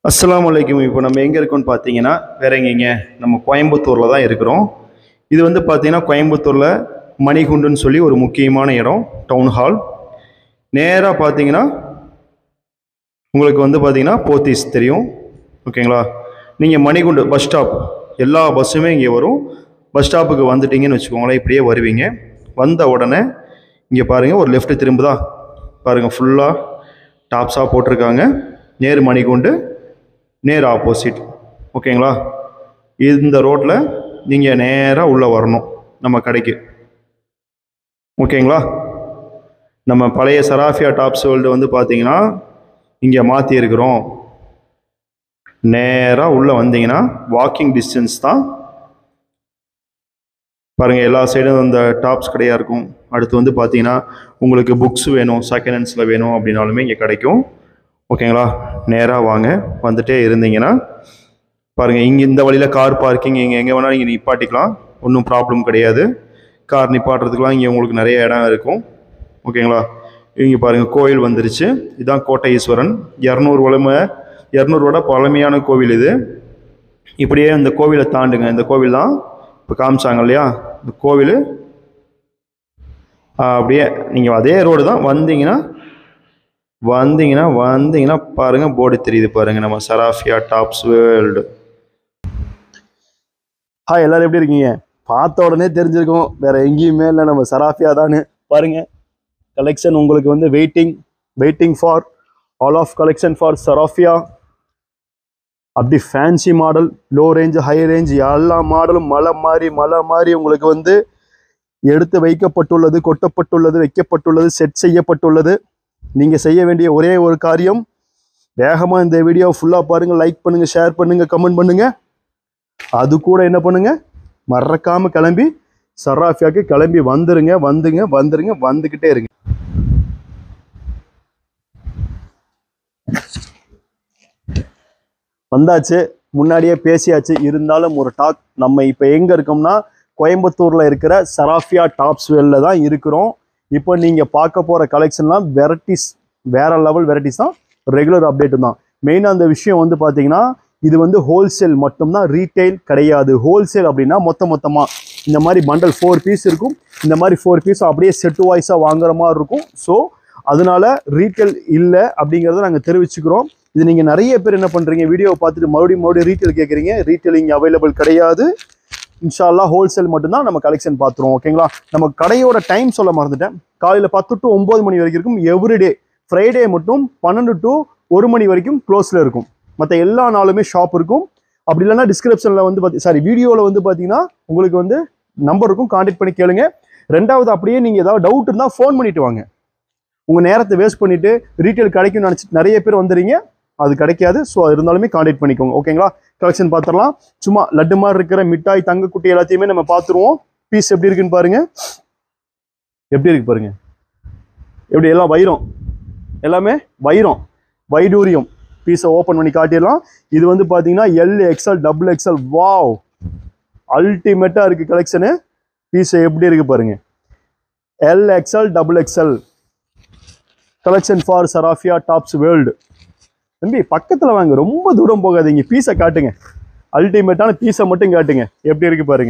அஸ்ஸலாமு அலைக்கும் இப்போ நம்ம எங்கே இருக்கோம்னு பார்த்தீங்கன்னா வேற எங்கேங்க நம்ம கோயம்புத்தூரில் தான் இருக்கிறோம் இது வந்து பார்த்தீங்கன்னா கோயம்புத்தூரில் மணிகுண்டுன்னு சொல்லி ஒரு முக்கியமான இடம் டவுன் ஹால் நேராக பார்த்தீங்கன்னா உங்களுக்கு வந்து பார்த்தீங்கன்னா போத்தீஸ் தெரியும் ஓகேங்களா நீங்கள் மணிகுண்டு பஸ் ஸ்டாப் எல்லா பஸ்ஸுமே இங்கே வரும் பஸ் ஸ்டாப்புக்கு வந்துட்டீங்கன்னு வச்சுக்கோங்களேன் இப்படியே வருவீங்க வந்த உடனே இங்கே பாருங்கள் ஒரு லெஃப்ட் திரும்புதா பாருங்கள் ஃபுல்லாக டாப்ஸாக போட்டிருக்காங்க நேர் மணிகுண்டு நேர் ஆப்போசிட் ஓகேங்களா இந்த ரோட்டில் நீங்கள் நேராக உள்ளே வரணும் நம்ம கடைக்கு ஓகேங்களா நம்ம பழைய சராஃபியா டாப்ஸ் வேர்ல்டு வந்து பார்த்தீங்கன்னா இங்கே மாற்றி இருக்கிறோம் நேராக உள்ளே வந்தீங்கன்னா வாக்கிங் டிஸ்டன்ஸ் தான் பாருங்கள் எல்லா சைடும் அந்த டாப்ஸ் கடையாக இருக்கும் அடுத்து வந்து பார்த்தீங்கன்னா உங்களுக்கு புக்ஸ் வேணும் செகண்ட் ஹேண்ட்ஸில் வேணும் அப்படின்னாலுமே இங்கே கிடைக்கும் ஓகேங்களா நேராக வாங்க வந்துட்டே இருந்தீங்கன்னா பாருங்கள் இங்கே இந்த வழியில் கார் பார்க்கிங் இங்கே எங்கே வேணாலும் நீங்கள் நிப்பாட்டிக்கலாம் ஒன்றும் ப்ராப்ளம் கிடையாது கார் நிப்பாட்டுறதுக்குலாம் இங்கே உங்களுக்கு நிறைய இடம் இருக்கும் ஓகேங்களா இங்கே பாருங்கள் கோயில் வந்துருச்சு இதுதான் கோட்டை ஈஸ்வரன் இரநூறு வளமை இரநூறுவோட பழமையான கோவில் இது இப்படியே இந்த கோவிலை தாண்டுங்க இந்த கோவில் தான் இப்போ காமிச்சாங்க இல்லையா இந்த கோவில் அப்படியே நீங்கள் அதே ரோடு தான் வந்தீங்கன்னா வந்தீங்கன்னா வந்தீங்கன்னா பாருங்கள் போர்டு தெரியுது பாருங்கள் நம்ம சராஃபியா டாப்ஸ் வேர்ல்டு ஹாய் எல்லாரும் எப்படி இருக்கீங்க பார்த்த உடனே தெரிஞ்சிருக்கும் வேற எங்கேயுமே இல்லை நம்ம சராஃபியா தானு பாருங்க கலெக்ஷன் உங்களுக்கு வந்து waiting waiting for all of collection for Sarafiya அப்படி fancy model low range high range எல்லா மாடலும் மலை மாதிரி மலை மாதிரி உங்களுக்கு வந்து எடுத்து வைக்கப்பட்டுள்ளது கொட்டப்பட்டுள்ளது வைக்கப்பட்டுள்ளது செட் செய்யப்பட்டுள்ளது நீங்கள் செய்ய வேண்டிய ஒரே ஒரு காரியம் வேகமாக இந்த வீடியோ ஃபுல்லாக பாருங்கள் லைக் பண்ணுங்கள் ஷேர் பண்ணுங்கள் கமெண்ட் பண்ணுங்கள் அது கூட என்ன பண்ணுங்க மறக்காம கிளம்பி சராஃபியாக்கு கிளம்பி வந்துருங்க வந்துங்க வந்துருங்க வந்துக்கிட்டே இருங்க வந்தாச்சு முன்னாடியே பேசியாச்சு இருந்தாலும் ஒரு டாக் நம்ம இப்போ எங்கே இருக்கோம்னா கோயம்புத்தூரில் இருக்கிற சராஃபியா டாப்ஸ் வேலில் தான் இருக்கிறோம் இப்போ நீங்கள் பார்க்க போகிற கலெக்ஷன்லாம் வெரைட்டிஸ் வேற லெவல் வெரைட்டிஸ் தான் ரெகுலர் அப்டேட் தான் மெயினாக அந்த விஷயம் வந்து பார்த்தீங்கன்னா இது வந்து ஹோல்சேல் மட்டும்தான் ரீட்டைல் கிடையாது ஹோல்சேல் அப்படின்னா மொத்த மொத்தமாக இந்த மாதிரி பண்டல் ஃபோர் பீஸ் இருக்கும் இந்த மாதிரி ஃபோர் பீஸ் அப்படியே செட் வாய்ஸாக வாங்குற மாதிரி இருக்கும் ஸோ அதனால ரீட்டைல் இல்லை அப்படிங்கிறத நாங்கள் தெரிவிச்சுக்கிறோம் இது நீங்கள் நிறைய பேர் என்ன பண்ணுறீங்க வீடியோவை பார்த்துட்டு மறுபடியும் மறுபடியும் ரீட்டைல் கேட்குறீங்க ரீட்டைல் இங்கே அவைலபிள் கிடையாது இன்ஷால்லா ஹோல்சேல் மட்டும்தான் நம்ம கலெக்ஷன் பார்த்துருவோம் ஓகேங்களா நம்ம கடையோட டைம் சொல்ல மறந்துட்டேன் காலையில் பத்து டு ஒம்பது மணி வரைக்கும் இருக்கும் எவ்ரிடே ஃப்ரைடே மட்டும் பன்னெண்டு டு ஒரு மணி வரைக்கும் க்ளோஸில் இருக்கும் மற்ற எல்லா நாளுமே ஷாப் இருக்கும் அப்படி இல்லைன்னா டிஸ்கிரிப்ஷனில் வந்து பார்த்தி சாரி வீடியோவில் வந்து பார்த்தீங்கன்னா உங்களுக்கு வந்து நம்பர் இருக்கும் காண்டாக்ட் பண்ணி கேளுங்க ரெண்டாவது அப்படியே நீங்கள் ஏதாவது டவுட் இருந்தால் ஃபோன் பண்ணிட்டு வாங்க உங்கள் நேரத்தை வேஸ்ட் பண்ணிவிட்டு ரீட்டைல் கிடைக்கும்னு நினச்சிட்டு நிறைய பேர் வந்துடுறீங்க அது கிடைக்காது ஸோ அது இருந்தாலுமே காண்டாக்ட் பண்ணிக்கோங்க ஓகேங்களா கலெக்ஷன் பார்த்துடலாம் சும்மா லட்டு மாதிரி இருக்கிற மிட்டாய் தங்கக்குட்டி எல்லாத்தையுமே நம்ம பார்த்துருவோம் பீஸ் எப்படி இருக்குன்னு பாருங்க எப்படி இருக்கு பாருங்க எப்படி எல்லாம் வைரம் எல்லாமே வைரம் வைடூரியம் பீஸை ஓப்பன் பண்ணி காட்டிடலாம் இது வந்து பார்த்தீங்கன்னா L XL double XL wow அல்டிமேட்டாக இருக்குது கலெக்ஷனு பீஸை எப்படி இருக்கு பாருங்க L XL double XL collection for Sarafiya tops world தம்பி பக்கத்தில் வாங்க ரொம்ப தூரம் போகாதீங்க பீஸை காட்டுங்க அல்டிமேட்டான பீஸை மட்டும் காட்டுங்க எப்படி இருக்கு பாருங்க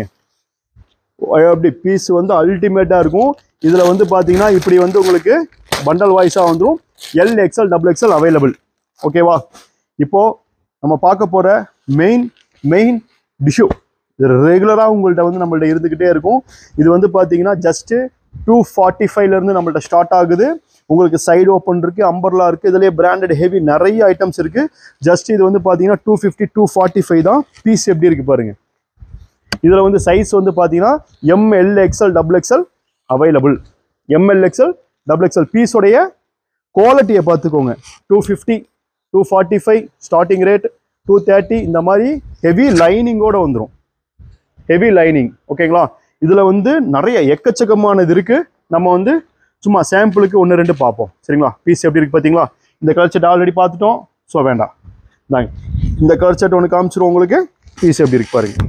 அப்படி பீஸ் வந்து அல்டிமேட்டாக இருக்கும் இதில் வந்து பார்த்தீங்கன்னா இப்படி வந்து உங்களுக்கு பண்டல் வாய்ஸாக வந்துடும் L XL double XL available ஓகேவா இப்போ நம்ம பார்க்க போகிற மெயின் மெயின் டிஷ்யூ இது ரெகுலராக உங்கள்கிட்ட வந்து நம்மள்ட்ட இருந்துக்கிட்டே இருக்கும் இது வந்து பார்த்தீங்கன்னா ஜஸ்ட்டு டூ ஃபார்ட்டி ஃபைவ்லேருந்து நம்மள்ட்ட ஸ்டார்ட் ஆகுது உங்களுக்கு சைடு ஓப்பன் இருக்குது அம்பர்லா இருக்குது இதுலேயே பிராண்டட் ஹெவி நிறைய ஐட்டம்ஸ் இருக்குது ஜஸ்ட் இது வந்து பார்த்தீங்கன்னா two fifty two forty five தான் பீஸ் எப்படி இருக்குது பாருங்கள் இதில் வந்து சைஸ் வந்து பார்த்தீங்கன்னா M L XL double XL available M L XL double XL பீஸோடைய குவாலிட்டியை பார்த்துக்கோங்க two fifty two forty five starting rate two thirty இந்த மாதிரி ஹெவி லைனிங்கோடு வந்துடும் ஹெவி லைனிங் ஓகேங்களா இதில் வந்து நிறைய எக்கச்சக்கமானது இருக்குது நம்ம வந்து சும்மா சாம்பிளுக்கு ஒன்று ரெண்டு பார்ப்போம் சரிங்களா பீஸ் எப்படி இருக்குது பார்த்தீங்களா இந்த கலர் செட் ஆல்ரெடி பார்த்துட்டோம் ஸோ வேண்டாம் இந்தாங்க இந்த கலர் செட் ஒன்று காமிச்சிரும் உங்களுக்கு பீஸ் எப்படி இருக்கு பாருங்க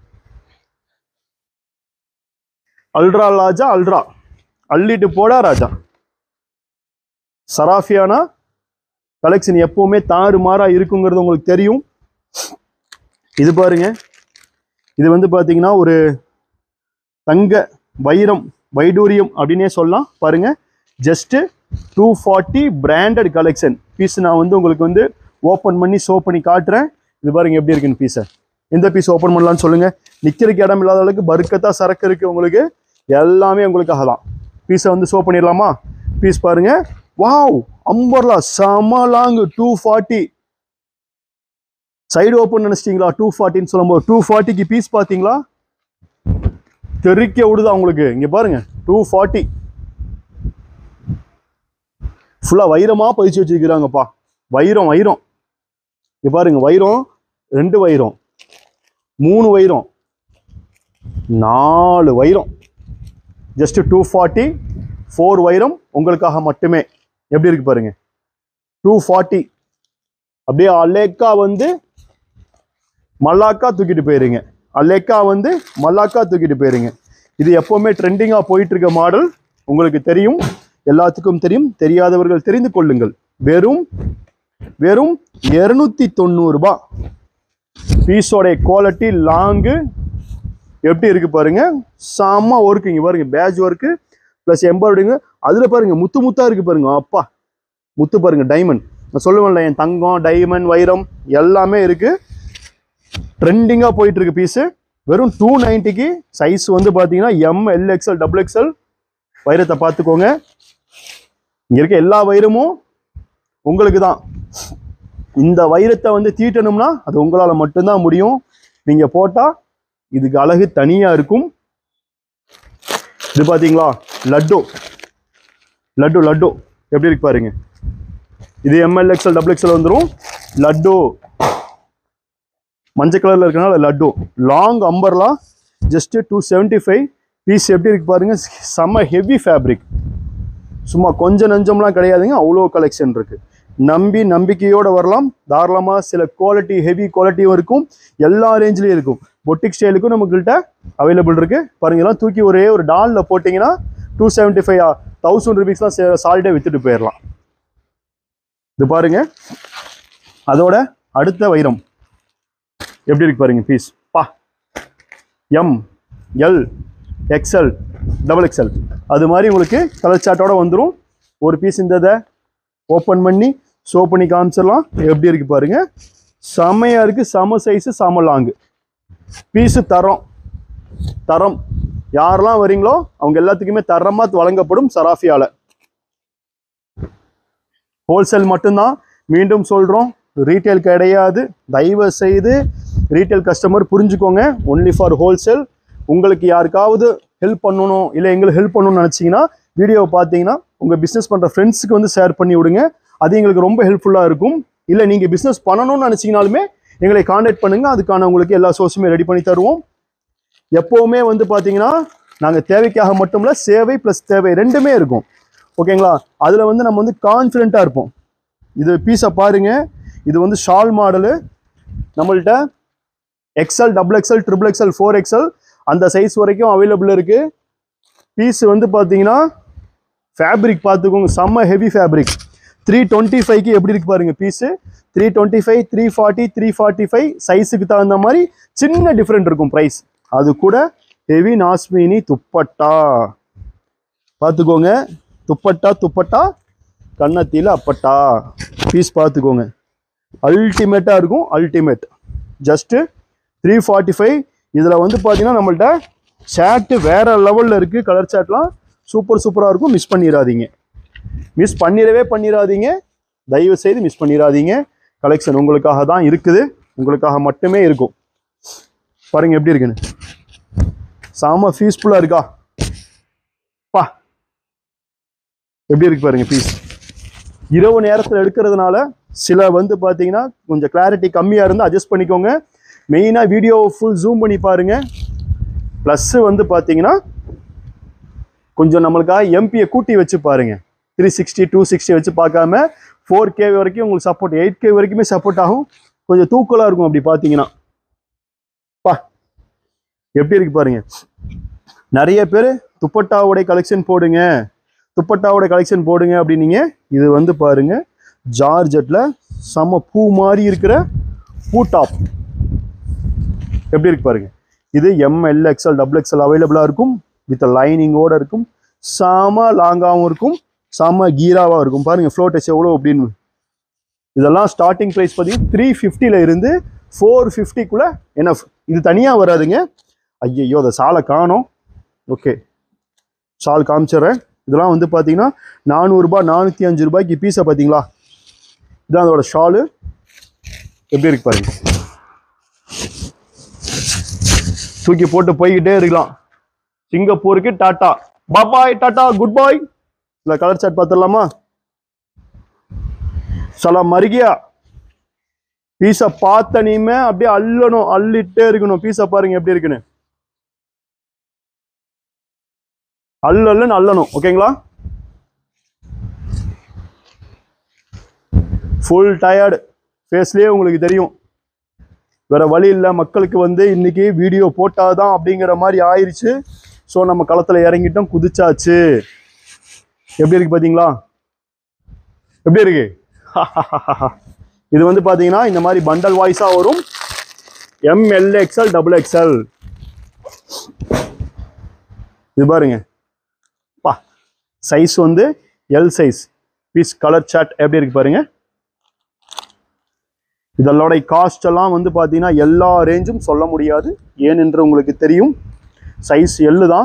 அல்ட்ரா ராஜா அல்ட்ரா அள்ளிட்டு போடா ராஜா சராஃபியானா கலெக்ஷன் எப்பவுமே தாறுமாறா இருக்குங்கிறது உங்களுக்கு தெரியும் இது பாருங்க இது வந்து பார்த்தீங்கன்னா ஒரு தங்க வைரம் வைடூரியம் அப்படின்னே சொல்லலாம் பாருங்க just two forty branded collection piece நான் வந்து உங்களுக்கு வந்து ஓப்பன் பண்ணி ஷோ பண்ணி காட்டுறேன் இது பாருங்க எப்படி இருக்குன்னு பீஸை எந்த பீஸ் ஓப்பன் பண்ணலாம்னு சொல்லுங்க நிக்கிறதுக்கு இடம் இல்லாத அளவுக்கு பருக்கத்தா சரக்கு இருக்கு உங்களுக்கு எல்லாமே உங்களுக்காக தான் பீஸை வந்து ஷோ பண்ணிடலாமா பீஸ் பாருங்க வாவ் அம்பர்லா செம long two forty side open நினைச்சிட்டீங்களா டூ ஃபார்ட்டின்னு சொல்லும்போது டூ ஃபார்ட்டிக்கு பீஸ் பார்த்தீங்களா தெறிக்க விடுதா உங்களுக்கு இங்க பாருங்க டூ ஃபார்ட்டி ஃபுல்லா வைரமா பதிச்சு வச்சிருக்கிறாங்கப்பா வைரம் வைரம் இங்க பாருங்க வைரம் ரெண்டு வைரம் மூணு வைரம் நாலு வைரம் ஜஸ்ட் டூ ஃபார்ட்டி ஃபோர் வைரம் உங்களுக்காக மட்டுமே எப்படி இருக்கு பாருங்க டூ ஃபார்ட்டி அப்படியே அலேக்கா வந்து மல்லாக்கா தூக்கிட்டு போயிருங்க அலேக்கா வந்து மல்லாக்கா தூக்கிட்டு போயிருங்க இது எப்பவுமே ட்ரெண்டிங்காக போயிட்டு இருக்க மாடல் உங்களுக்கு தெரியும் எல்லாத்துக்கும் தெரியும் தெரியாதவர்கள் தெரிந்து கொள்ளுங்கள் வெறும் வெறும் இரநூத்தி தொண்ணூறுபா பீஸோடைய குவாலிட்டி லாங்கு எப்படி இருக்கு பாருங்க செம்ம ஒர்க் இங்க பாருங்க பேட்ச் ஒர்க்கு ப்ளஸ் எம்பாய்டிங்க அதுல பாருங்க முத்து முத்தா இருக்கு பாருங்க அப்பா முத்து பாருங்க டைமண்ட் நான் சொல்லுவேன்ல என் தங்கம் டைமண்ட் வைரம் எல்லாமே இருக்கு ட்ரெண்டிங்கா போயிட்டு இருக்கு பீஸு வெறும் டூ நைன்ட்டிக்கு சைஸ் வந்து பாத்தீங்கன்னா M L XL double XL வைரத்தை பார்த்துக்கோங்க இங்க இருக்க எல்லா வைரமும் உங்களுக்கு தான் இந்த வைரத்தை வந்து தீட்டணும்னா அது உங்களால் மட்டும்தான் முடியும் நீங்க போட்டா இதுக்கு அழகு தனியா இருக்கும் இது பாத்தீங்களா லட்டு லட்டு லட்டு எப்படி இருக்கு பாருங்க இது எம்எல் எக்ஸ்எல் டபுள் எக்ஸ்எல் வந்துடும் லட்டு மஞ்சள் கலர்ல இருக்கனால லட்டு long umbrella just two seventy five piece எப்படி இருக்கு பாருங்க செம்ம ஹெவி ஃபேப்ரிக் சும்மா கொஞ்சம் நஞ்சம்லாம் கிடையாதுங்க அவ்வளோ கலெக்ஷன் இருக்கு நம்பி நம்பிக்கையோட வரலாம் தாராளமாக சில குவாலிட்டி ஹெவி குவாலிட்டியும் இருக்கும் எல்லா ரேஞ்சிலையும் இருக்கும் பொட்டிக் ஸ்டைலுக்கும் நம்மகிட்ட அவைலபிள் இருக்கு பாருங்க எல்லாம் தூக்கி ஒரே ஒரு டாலில் போட்டிங்கன்னா டூ செவன்ட்டி ஃபைவ் தௌசண்ட் ருபீஸ்லாம் சாலிடாக வித்துட்டு போயிடலாம் இது பாருங்க அதோட அடுத்த வைரம் எப்படி இருக்கு பாருங்க பீஸ் பா M L XL double XL அது மாதிரி உங்களுக்கு கலர் சார்ட்டோட வந்துடும் ஒரு பீஸ் இந்த இதை ஓப்பன் பண்ணி ஷோ பண்ணி காமிச்சிடலாம் எப்படி இருக்கு பாருங்க செமையா இருக்கு செம சைஸ் செம லாங்கு பீஸு தரம் தரம் யாரெல்லாம் வரீங்களோ அவங்க எல்லாத்துக்குமே தரமா வழங்கப்படும் சராஃபியால ஹோல்சேல் மட்டும்தான் மீண்டும் சொல்றோம் ரீட்டைல் கிடையாது தயவு செய்து ரீட்டைல் கஸ்டமர் புரிஞ்சுக்கோங்க ஒன்லி ஃபார் ஹோல்சேல் உங்களுக்கு யாருக்காவது ஹெல்ப் பண்ணணும் இல்லை எங்களுக்கு ஹெல்ப் பண்ணணும்னு நினச்சிங்கன்னா வீடியோவை பார்த்தீங்கன்னா உங்கள் பிஸ்னஸ் பண்ணுற ஃப்ரெண்ட்ஸுக்கு வந்து ஷேர் பண்ணி விடுங்க அது எங்களுக்கு ரொம்ப ஹெல்ப்ஃபுல்லாக இருக்கும் இல்லை நீங்கள் பிஸ்னஸ் பண்ணணும்னு நினச்சிங்கனாலுமே எங்களை காண்டாக்ட் பண்ணுங்க அதுக்கான உங்களுக்கு எல்லா சோர்ஸுமே ரெடி பண்ணி தருவோம் எப்போவுமே வந்து பார்த்தீங்கன்னா நாங்கள் தேவைக்காக மட்டும் இல்லை சேவை ப்ளஸ் தேவை ரெண்டுமே இருக்கும் ஓகேங்களா அதில் வந்து நம்ம வந்து கான்ஃபிடென்ட்டாக இருப்போம் இது பீஸை பாருங்க இது வந்து ஷால் மாடலு நம்மள்ட்ட XL double XL triple XL four XL அந்த சைஸ் வரைக்கும் அவைலபிள் இருக்கு பீஸ் வந்து பார்த்தீங்கன்னா ஃபேப்ரிக் பார்த்துக்கோங்க செம்ம ஹெவி ஃபேப்ரிக் த்ரீ டுவெண்ட்டி ஃபைவ்க்கு எப்படி இருக்கு பாருங்க piece three twenty five three forty three forty five சைஸுக்கு தகுந்த மாதிரி சின்ன டிஃப்ரெண்ட் இருக்கும் ப்ரைஸ் அது கூட ஹெவி நாஸ்மினி துப்பட்டா பார்த்துக்கோங்க துப்பட்டா துப்பட்டா கன்னத்தில அப்பட்டா பீஸ் பார்த்துக்கோங்க அல்டிமேட்டாக இருக்கும் ultimate just three forty five இதில் வந்து பார்த்தீங்கன்னா நம்மள்ட்ட ஷர்ட்டு வேற லெவலில் இருக்குது கலர் ஷர்ட்லாம் சூப்பர் சூப்பராக இருக்கும் மிஸ் பண்ணிடாதீங்க மிஸ் பண்ணிடவே பண்ணிடாதீங்க தயவு செய்து மிஸ் பண்ணிடாதீங்க கலெக்ஷன் உங்களுக்காக தான் இருக்குது உங்களுக்காக மட்டுமே இருக்கும் பாருங்க எப்படி இருக்குன்னு செம பீஸ்ஃபுல்லாக இருக்கா பா எப்படி இருக்கு பாருங்க பீஸ் இரவு நேரத்தில் எடுக்கிறதுனால சில வந்து பார்த்தீங்கன்னா கொஞ்சம் கிளாரிட்டி கம்மியாக இருந்தால் அட்ஜஸ்ட் பண்ணிக்கோங்க மெயினாக வீடியோ ஃபுல் ஜூம் பண்ணி பாருங்க ப்ளஸ்ஸு வந்து பார்த்தீங்கன்னா கொஞ்சம் நம்மளுக்காக எம்பியை கூட்டி வச்சு பாருங்க த்ரீ சிக்ஸ்டி டூ சிக்ஸ்டி வச்சு பார்க்காம ஃபோர் கே வரைக்கும் உங்களுக்கு சப்போர்ட் எயிட் கே வரைக்குமே சப்போர்ட் ஆகும் கொஞ்சம் தூக்கலாக இருக்கும் அப்படி பார்த்தீங்கன்னா பா எப்படி இருக்கு பாருங்க நிறைய பேர் துப்பட்டாவுடைய கலெக்ஷன் போடுங்க துப்பட்டாவோட கலெக்ஷன் போடுங்க அப்படின்னீங்க இது வந்து பாருங்க ஜார்ஜெட்டில் செம பூ மாதிரி இருக்கிற பூ டாப் எப்படி இருக்கு பாருங்க இது எம்எல் எக்ஸ்எல் டபுள் எக்ஸ்எல் அவைலபிளாக இருக்கும் வித் லைனிங்கோட இருக்கும் செம லாங்காகவும் இருக்கும் செம கீராவாக இருக்கும் பாருங்க ஃப்ளோ டச் எவ்வளோ அப்படின்னு இதெல்லாம் ஸ்டார்டிங் ப்ரைஸ் பார்த்தீங்கன்னா த்ரீ ஃபிஃப்டியில் இருந்து ஃபோர் ஃபிஃப்டிக்குள்ளே என்ன இது தனியாக வராதுங்க ஐயையோ அதை சாலை காணோம் ஓகே ஷால் காமிச்சிடுறேன் இதெல்லாம் வந்து பார்த்தீங்கன்னா நானூறுரூபா நானூற்றி அஞ்சு ரூபாய்க்கு பீஸை பார்த்தீங்களா இதான் அதோட ஷாலு எப்படி இருக்கு பாருங்க தூக்கி போட்டு போய்கிட்டே இருக்கலாம் சிங்கப்பூருக்கு tata bye bye tata good bye இல்லை கலர் சாட் பார்த்துடலாமா சலாம் மருகியா பீஸை பார்த்த நீமே அப்படியே அள்ளணும் அள்ளிட்டே இருக்கணும் பீஸை பாருங்க எப்படி இருக்குன்னு அள்ளு அள்ளுன்னு அள்ளணும் ஓகேங்களா ஃபுல் டயர்டு ஃபேஸ்லேயே உங்களுக்கு தெரியும் வேற வழி இல்லை மக்களுக்கு வந்து இன்னைக்கு வீடியோ போட்டாதான் அப்படிங்கிற மாதிரி ஆயிருச்சு ஸோ நம்ம களத்தில் இறங்கிட்டோம் குதிச்சாச்சு எப்படி இருக்கு பார்த்தீங்களா எப்படி இருக்கு இது வந்து பார்த்தீங்கன்னா இந்த மாதிரி பண்டல் வாய்ஸாக வரும் எம்எல் எக்ஸ்எல் டபுள் எக்ஸ்எல் இது பாருங்க பா சைஸ் வந்து L size piece colour chart எப்படி இருக்கு பாருங்க இதோட காஸ்ட் எல்லாம் வந்து பார்த்தீங்கன்னா எல்லா ரேஞ்சும் சொல்ல முடியாது ஏனென்று உங்களுக்கு தெரியும் சைஸ் எல்லு தான்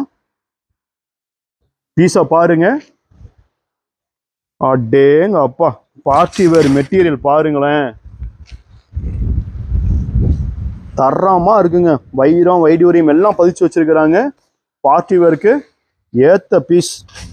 பீஸை பாருங்க அடேங்க அப்பா பார்ட்டி வேர் மெட்டீரியல் பாருங்களேன் தரமா இருக்குங்க வைரம் வைடூரியம் எல்லாம் பதிச்சு வச்சிருக்கிறாங்க பார்ட்டி வேருக்கு ஏத்த பீஸ்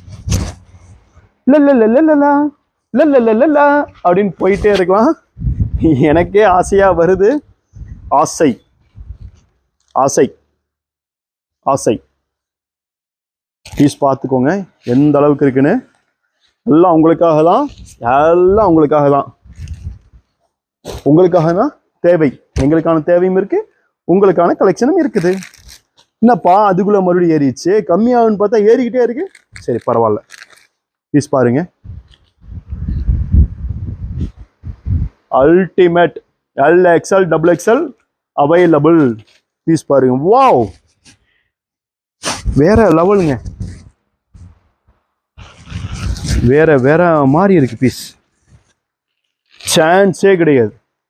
அப்படின்னு போயிட்டே இருக்கலாம் எனக்கே ஆசையா வருது ஆசை ஆசை ஆசை பீஸ் பார்த்துக்கோங்க எந்த அளவுக்கு இருக்குன்னு எல்லாம் உங்களுக்காக தான் எல்லாம் உங்களுக்காக தான் உங்களுக்காக தான் தேவை எங்களுக்கான தேவையும் இருக்கு உங்களுக்கான கலெக்ஷனும் இருக்குது என்னப்பா அதுக்குள்ள மறுபடியும் ஏறிடுச்சு கம்மியாகுன்னு பார்த்தா ஏறிக்கிட்டே இருக்கு சரி பரவாயில்ல பீஸ் பாருங்க ultimate L XL double XL available piece பாருங்க வாவ் வேற லெவலுங்க வேற வேற மாதிரி இருக்கு பீஸ் சான்ஸே கிடையாது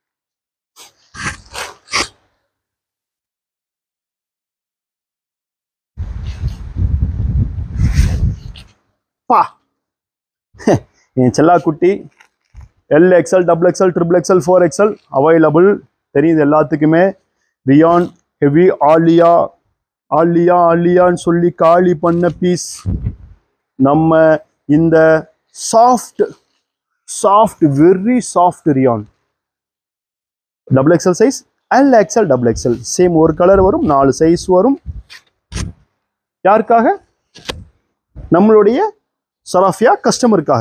பா என் செல்லா குட்டி L XL double XL triple XL four XL available தெரியுது எல்லாத்துக்குமே ரியான் ஹெவி ஆலியா ஆலியா ஆலியான்னு சொல்லி காலி பண்ண பீஸ் நம்ம இந்த soft soft very soft rayon double XL size L XL double XL same ஒரு கலர் வரும் நாலு சைஸ் வரும் யாருக்காக நம்மளுடைய சராஃபியா கஸ்டமருக்காக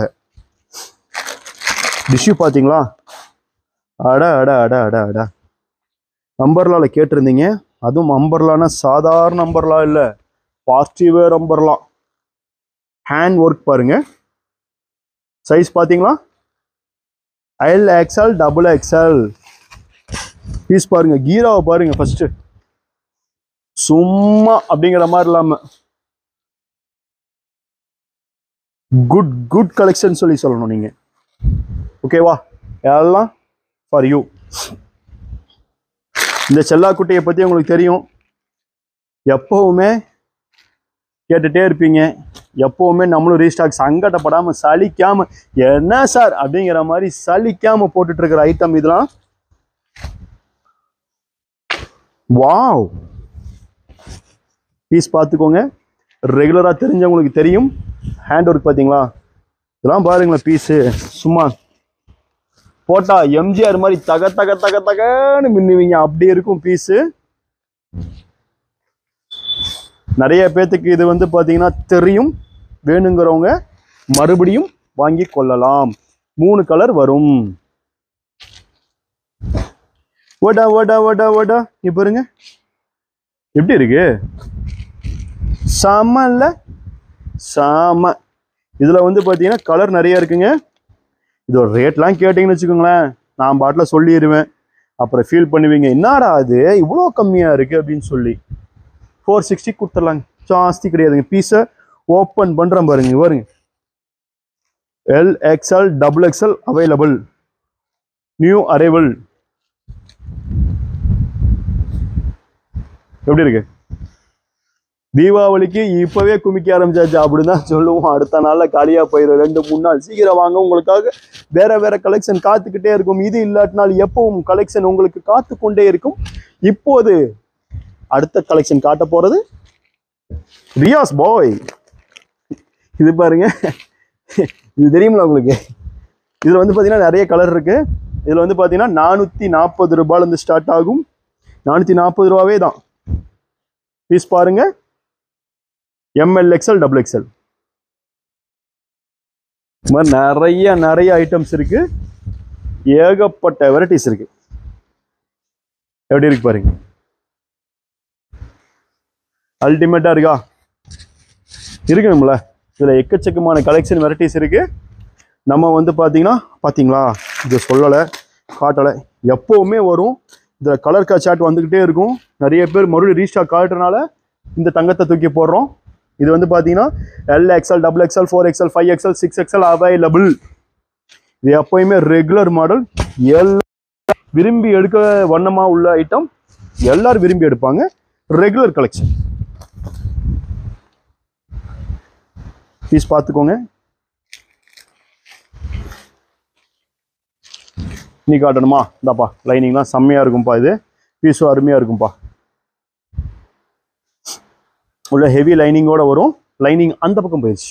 டிஷ்யூ பார்த்தீங்களா அட அட அட அட அட அம்பர்லால கேட்டிருந்தீங்க அதுவும் அம்பர்லானா சாதாரண அம்பர்லா இல்லை party wear umbrella hand work பாருங்க சைஸ் பார்த்தீங்களா L XL double XL piece பாருங்க கீராவை பாருங்க ஃபர்ஸ்ட் சும்மா அப்படிங்கிற மாதிரி இல்லாம குட் குட் கலெக்ஷன் சொல்லி சொல்லணும் நீங்க ஓகேவா எல்லாம் ஃபார் யூ இந்த செல்லாக்குட்டியை பற்றி உங்களுக்கு தெரியும் எப்போவுமே கேட்டுட்டே இருப்பீங்க எப்போவுமே நம்மளும் ரீஸ்டாக் சங்கடப்படாமல் சலிக்காமல் என்ன சார் அப்படிங்கிற மாதிரி சலிக்காமல் போட்டுட்டு இருக்கிற ஐட்டம் இதெல்லாம் வாவ் பீஸ் பார்த்துக்கோங்க ரெகுலராக தெரிஞ்சவங்களுக்கு தெரியும் ஹேண்ட் ஒர்க் பார்த்தீங்களா இதெல்லாம் பாருங்களேன் பீஸு சும்மா போட்டா எம்ஜிஆர் மாதிரி தக தக தக தகன்னு மின்னுவீங்க அப்படி இருக்கும் பீஸு நிறைய பேத்துக்கு இது வந்து பார்த்தீங்கன்னா தெரியும் வேணுங்கிறவங்க மறுபடியும் வாங்கி கொள்ளலாம் மூணு கலர் வரும் ஓடா ஓடா ஓடா ஓடா இப்போ பாருங்க எப்படி இருக்கு செம இல்ல செம இதுல வந்து பாத்தீங்கன்னா கலர் நிறைய இருக்குங்க இதோட ரேட்லாம் கேட்டிங்கன்னு வச்சுக்கோங்களேன் நான் பாட்டில் சொல்லிடுவேன் அப்புறம் ஃபீல் பண்ணுவீங்க என்னடா அது இவ்வளோ கம்மியாக இருக்குது அப்படின்னு சொல்லி ஃபோர் சிக்ஸ்டி கொடுத்துடலாங்க ஜாஸ்தி கிடையாதுங்க பீஸை ஓப்பன் பண்ணுறேன் பாருங்க இங்க பாருங்க L XL double XL available new arrival எப்படி இருக்கு தீபாவளிக்கு இப்பவே குமிக்க ஆரம்பிச்சாச்சு அப்படின்னு தான் சொல்லுவோம் அடுத்த நாள்ல காலியா போயிடும் ரெண்டு மூணு நாள் சீக்கிரம் வாங்க உங்களுக்காக வேற வேற கலெக்ஷன் காத்துக்கிட்டே இருக்கும் இது இல்லாட்டினால் எப்பவும் கலெக்ஷன் உங்களுக்கு காத்து கொண்டே இருக்கும் இப்போது அடுத்த கலெக்ஷன் காட்ட போறது ரியாஸ் பாய் இது பாருங்க இது தெரியுங்களா உங்களுக்கு இதுல வந்து பாத்தீங்கன்னா நிறைய கலர் இருக்கு இதுல வந்து பாத்தீங்கன்னா நானூத்தி நாற்பது ரூபாயில இருந்து ஸ்டார்ட் ஆகும் நானூத்தி நாற்பது ரூபாவே தான் பீஸ் பாருங்க எம்எல் எக்ஸ்எல் டபுள் எக்ஸ்எல் இது மாதிரி நிறைய நிறைய ஐட்டம்ஸ் இருக்கு ஏகப்பட்ட வெரைட்டிஸ் இருக்கு எப்படி இருக்கு பாருங்க அல்டிமேட்டா இருக்கா இருக்கணும்ல இதுல எக்கச்சக்கமான கலெக்ஷன் வெரைட்டிஸ் இருக்கு நம்ம வந்து பாத்தீங்கன்னா பாத்தீங்களா இது சொல்லலை காட்டலை எப்பவுமே வரும் இந்த கலர் சாட் வந்துக்கிட்டே இருக்கும் நிறைய பேர் மறுபடியும் ரீஸ்டாக் காட்டுறதுனால இந்த தங்கத்தை தூக்கி போடுறோம் இது வந்து பார்த்தீங்கன்னா L XL double XL four XL five XL six XL available இது எப்பயுமே ரெகுலர் மாடல் எல்லா விரும்பி எடுக்க வண்ணமாக உள்ள ஐட்டம் எல்லாரும் விரும்பி எடுப்பாங்க ரெகுலர் கலெக்ஷன் பீஸ் பார்த்துக்கோங்க நீ காட்டணுமா இந்தாப்பா லைனிங்லாம் செம்மையாக இருக்கும்ப்பா இது பீஸும் அருமையாக இருக்கும்ப்பா உள்ள ஹெவி லைனிங்கோட வரும் லைனிங் அந்த பக்கம் போயிடுச்சு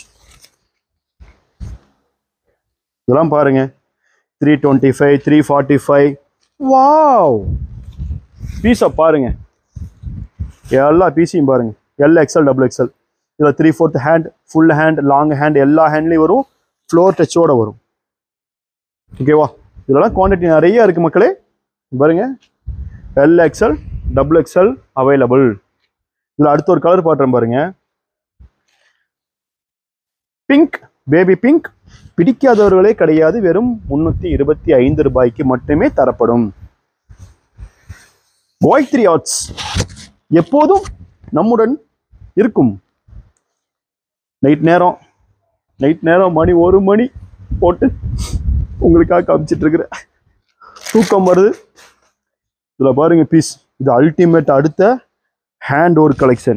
இதெல்லாம் பாருங்க three twenty five three forty five wow பீஸை பாருங்க எல்லா பீஸையும் பாருங்க எல் எக்ஸ்எல் டபுள் எக்ஸ்எல் இதில் three fourth hand full hand long hand எல்லா ஹேண்ட்லேயும் வரும் ஃப்ளோர் டச்சோட வரும் ஓகேவா இதெல்லாம் குவான்டிட்டி நிறைய இருக்கு மக்களே பாருங்க L XL double XL available இதில் அடுத்த ஒரு கலர் பாட்டுறேன் பாருங்க பிங்க் பேபி பிங்க் பிடிக்காதவர்களே கிடையாது வெறும் முன்னூத்தி இருபத்தி ஐந்து ரூபாய்க்கு மட்டுமே தரப்படும் பாய் த்ரீ ஆர்ட்ஸ் எப்போதும் நம்முடன் இருக்கும் நைட் நேரம் நைட் நேரம் மணி ஒரு மணி போட்டு உங்களுக்காக காமிச்சிட்டு இருக்கிறேன் தூக்கம் வருது இதில் பாருங்க பீஸ் இது அல்டிமேட் அடுத்த ஹேண்ட் ஒர்க் கலெக்ஷன்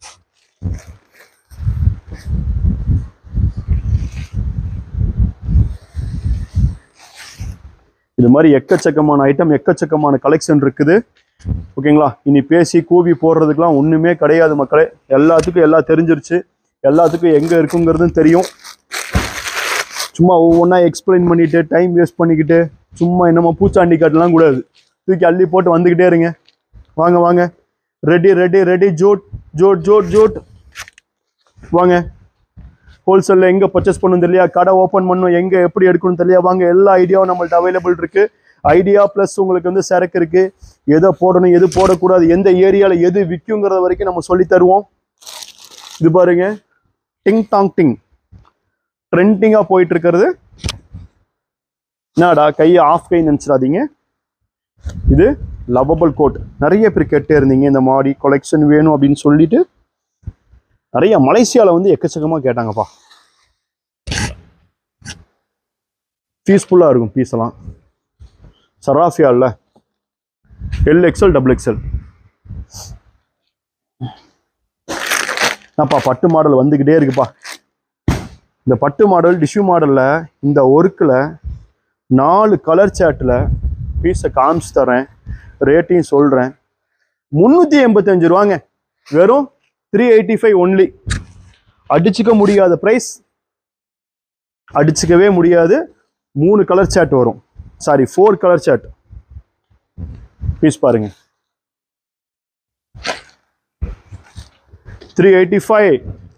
இது மாதிரி எக்கச்சக்கமான ஐட்டம் எக்கச்சக்கமான கலெக்ஷன் இருக்குது ஓகேங்களா இனி பேசி கூவி போடுறதுக்கெலாம் ஒன்றுமே கிடையாது மக்களே எல்லாத்துக்கும் எல்லாம் தெரிஞ்சிருச்சு எல்லாத்துக்கும் எங்கே இருக்குங்கிறதும் தெரியும் சும்மா ஒவ்வொன்றா எக்ஸ்பிளைன் பண்ணிட்டு டைம் வேஸ்ட் பண்ணிக்கிட்டு சும்மா என்னமோ பூச்சாண்டி காட்டலாம் கூடாது தூக்கி அள்ளி போட்டு வந்துக்கிட்டே இருங்க வாங்க வாங்க ரெடி ரெடி ரெடி ஜோட் ஜோட் ஜோட் ஜோட் வாங்க ஹோல்சேலில் எங்கே பர்ச்சேஸ் பண்ணணும் தெரியலையா கடை ஓப்பன் பண்ணணும் எங்கே எப்படி எடுக்கணும் தெரியலையா வாங்க எல்லா ஐடியாவும் நம்மள்ட்ட அவைலபிள் இருக்கு ஐடியா ப்ளஸ் உங்களுக்கு வந்து சரக்கு இருக்கு எதை போடணும் எது போடக்கூடாது எந்த ஏரியாவில் எது விற்குங்கிறத வரைக்கும் நம்ம சொல்லி தருவோம் இது பாருங்க டிங் டாங் டிங் ட்ரெண்டிங்காக போயிட்டு இருக்கிறது என்னடா கையை ஆஃப் கை நினச்சிடாதீங்க இது லவபிள் கோட் நிறைய பேர் கேட்டே இருந்தீங்க இந்த மாதிரி கொலெக்ஷன் வேணும் அப்படின்னு சொல்லிட்டு நிறைய மலேசியாவில் வந்து எக்கச்சக்கமாக கேட்டாங்கப்பா பீஸ்ஃபுல்லாக இருக்கும் பீஸ் எல்லாம் சராஃபியா இல்ல எல் எக்ஸ்எல் டபுள் எக்ஸ்எல் என்னப்பா பட்டு மாடல் வந்துக்கிட்டே இருக்குப்பா இந்த பட்டு மாடல் டிஷ்யூ மாடலில் இந்த ஒர்க்கில் நாலு கலர் சேட்டில் பீஸை காமிச்சு தரேன் ரேட்டையும் சொல்கிறேன் முந்நூற்றி எண்பத்தஞ்சு ரூபாங்க வெறும் த்ரீ எயிட்டி ஃபைவ் ஒன்லி அடிச்சுக்க முடியாத ப்ரைஸ் அடிச்சுக்கவே முடியாது மூணு கலர் சேட் வரும் sorry four colour set piece பாருங்க த்ரீ எயிட்டி ஃபைவ்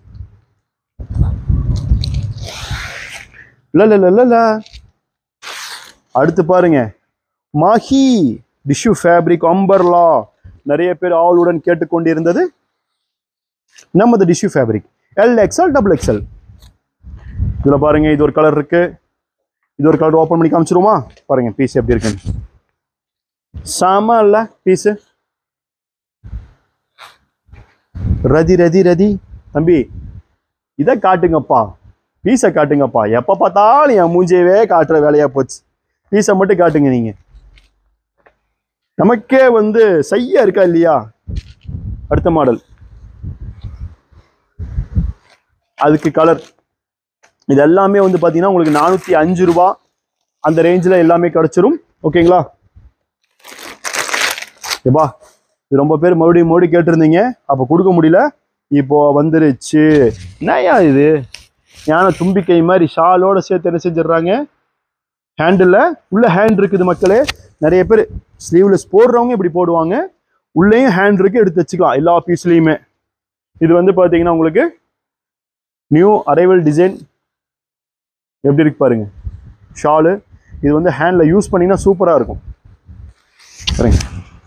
இல்ல இல்ல இல்ல இல்ல அடுத்து பாருங்க மாஹி டிஷ்யூ ஃபேப்ரிக் அம்பர்லா நிறைய பேர் ஆளுடன் கேட்டுக்கொண்டிருந்தது நமது tissue fabric L XL double XL இதில் பாருங்க இது ஒரு கலர் இருக்கு இது ஒரு கலர் ஓப்பன் பண்ணி காமிச்சிருவோமா பாருங்க பீஸ் எப்படி இருக்குன்னு செம இல்ல பீஸு ரதி ரதி ரதி தம்பி இதை காட்டுங்கப்பா பீஸை காட்டுங்கப்பா எப்போ பார்த்தாலும் என் மூஞ்சியவே காட்டுற வேலையா போச்சு பீஸை மட்டும் காட்டுங்க நீங்க நமக்கே வந்து செய்ய இருக்கா இல்லையா அடுத்த மாடல் அதுக்கு கலர் இது எல்லாமே வந்து பார்த்தீங்கன்னா உங்களுக்கு நானூற்றி அஞ்சு ரூபா அந்த ரேஞ்சில் எல்லாமே கிடச்சிரும் ஓகேங்களா ஏப்பா இது ரொம்ப பேர் மறுபடியும் மறுபடியும் கேட்டிருந்தீங்க அப்போ கொடுக்க முடியல இப்போ வந்துருச்சு என்னய்யா இது ஞான தும்பிக்கை மாதிரி ஷாலோட சேர்த்து என்ன செஞ்சிடுறாங்க ஹேண்டில் உள்ள ஹேண்ட் இருக்குது மக்களே நிறைய பேர் ஸ்லீவ்லெஸ் போடுறவங்க இப்படி போடுவாங்க உள்ளேயும் ஹேண்ட் இருக்கு எடுத்து வச்சுக்கலாம் எல்லா பீஸ்லேயுமே இது வந்து பார்த்தீங்கன்னா உங்களுக்கு நியூ அரைவல் டிசைன் எப்படி இருக்கு பாருங்க ஷாலு இது வந்து ஹேண்டில் யூஸ் பண்ணிங்கன்னா சூப்பராக இருக்கும் பாருங்க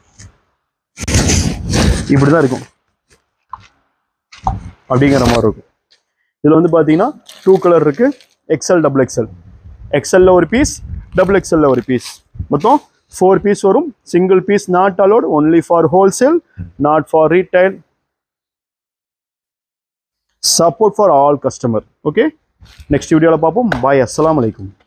இப்படி தான் இருக்கும் அப்படிங்கிற மாதிரி இருக்கும் இதில் வந்து பார்த்தீங்கன்னா டூ கலர் இருக்கு எக்ஸல் டபுள் எக்ஸல் எக்ஸல்ல ஒரு பீஸ் டபுள் எக்ஸல்ல ஒரு பீஸ் மொத்தம் ஃபோர் பீஸ் வரும் single piece not allowed only for wholesale not for retail support for all customer okay next வீடியோவில் பார்ப்போம் பாய் அஸ்ஸலாமு அலைக்கும்